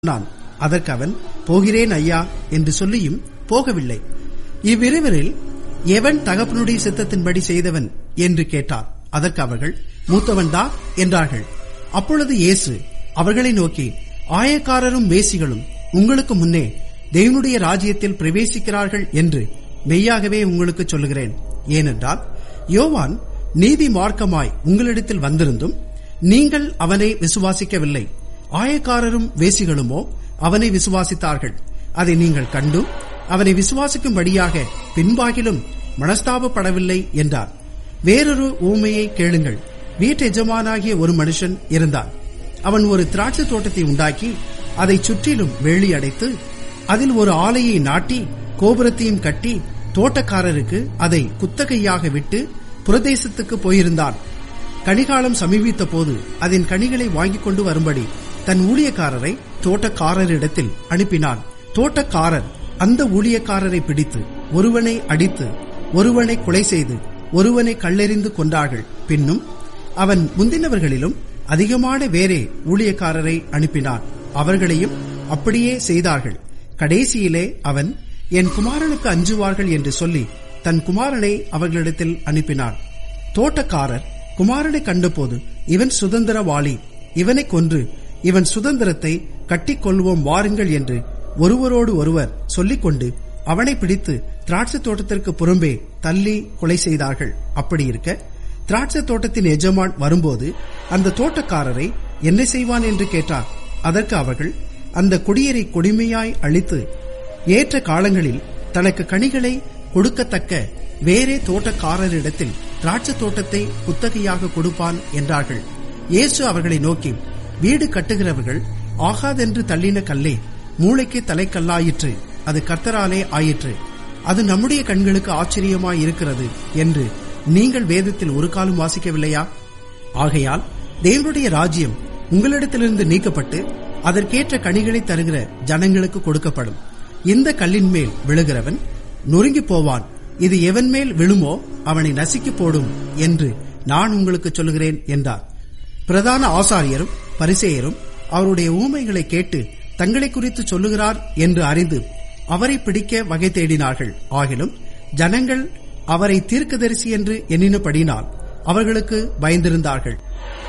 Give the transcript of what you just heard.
நான் அதற்கு அவன் போகிறேன் ஐயா என்று சொல்லியும் போகவில்லை இவ்விருவரில் எவன் தகப்பனுடைய சித்தத்தின்படி செய்தவன் என்று கேட்டார் அதற்கு அவர்கள் மூத்தவன்தா என்றார்கள் அப்பொழுது இயேசு அவர்களை நோக்கி ஆயக்காரரும் வேசிகளும் உங்களுக்கு முன்னே தேவனுடைய ராஜ்யத்தில் பிரவேசிக்கிறார்கள் என்று மெய்யாகவே உங்களுக்கு சொல்லுகிறேன் ஏனென்றால் யோவான் நீதி மார்க்கமாய் உங்களிடத்தில் வந்திருந்தும் நீங்கள் அவனை விசுவாசிக்கவில்லை ஆயக்காரரும் வேசிகளுமோ அவனை விசுவாசித்தார்கள் அதை நீங்கள் கண்டும் அவனை விசுவாசிக்கும்படியாக பின்பாகிலும் மனஸ்தாபப்படவில்லை என்றார் வேறொரு ஊமையை கேளுங்கள் வீட்டு எஜமானாகிய ஒரு மனுஷன் இருந்தான் அவன் ஒரு திராட்சை தோட்டத்தை உண்டாக்கி அதை சுற்றிலும் வேலி அடைத்து அதில் ஒரு ஆலையை நாட்டி கோபுரத்தையும் கட்டி தோட்டக்காரருக்கு அதை குத்தகையாக விட்டு புரதேசத்துக்கு போயிருந்தான் கனிகாலம் சமீபித்த போது அதன் கனிகளை வாங்கிக் கொண்டு வரும்படி தன் ஊழியக்காரரை தோட்டக்காரரிடத்தில் அனுப்பினான் தோட்டக்காரர் அந்த ஊழியக்காரரை பிடித்து ஒருவனை அடித்து ஒருவனை கொலை செய்து ஒருவனை கல்லெறிந்து கொண்டார்கள் பின்னும் அவன் முந்தினவர்களிலும் அதிகமான வேறே ஊழியக்காரரை அனுப்பினான் அவர்களையும் அப்படியே செய்தார்கள் கடைசியிலே அவன் என் குமாரனுக்கு அஞ்சுவார்கள் என்று சொல்லி தன் குமாரனை அவர்களிடத்தில் அனுப்பினான் தோட்டக்காரர் குமாரனை கண்டபோது இவன் சுதந்திரவாளி இவனை கொன்று இவன் சுதந்திரத்தை கட்டிக்கொள்வோம் வாருங்கள் என்று ஒருவரோடு ஒருவர் சொல்லிக்கொண்டு அவனை பிடித்து திராட்சை தோட்டத்திற்கு புறம்பே தள்ளி கொலை செய்தார்கள் அப்படி இருக்க திராட்சை தோட்டத்தின் எஜமான் வரும்போது அந்த தோட்டக்காரரை என்ன செய்வான் என்று கேட்டார் அதற்கு அவர்கள் அந்த குடியரை கொடுமையாய் அழித்து ஏற்ற காலங்களில் தனக்கு கனிகளை கொடுக்கத்தக்க வேறே தோட்டக்காரரிடத்தில் திராட்சை தோட்டத்தை குத்தகையாக கொடுப்பான் என்றார்கள் இயேசு அவர்களை நோக்கி வீடு கட்டுகிறவர்கள் ஆகாதென்று தள்ளின கல்லே மூளைக்கு தலைக்கல்லாயிற்று அது கர்த்தராலே ஆயிற்று அது நம்முடைய கண்களுக்கு ஆச்சரியமாய் இருக்கிறது என்று நீங்கள் வேதத்தில் ஒரு காலம் வாசிக்கவில்லையா ஆகையால் தேவனுடைய ராஜ்யம் உங்களிடத்திலிருந்து நீக்கப்பட்டு அதற்கேற்ற கனிகளை தருகிற ஜனங்களுக்கு கொடுக்கப்படும் இந்த கல்லின் மேல் விழுகிறவன் நொறுங்கி போவான் இது எவன் மேல் விழுமோ அவனை நசுக்கி போடும் என்று நான் உங்களுக்கு சொல்லுகிறேன் என்றார் பிரதான ஆசாரியரும் பரிசேயரும் அவருடைய ஊமைகளை கேட்டு தங்களை குறித்து சொல்லுகிறார் என்று அறிந்து அவரை பிடிக்க வகை தேடினார்கள் ஆகிலும் ஜனங்கள் அவரை தீர்க்கதரிசி என்று எண்ணினபடினால் அவர்களுக்கு பயந்திருந்தார்கள்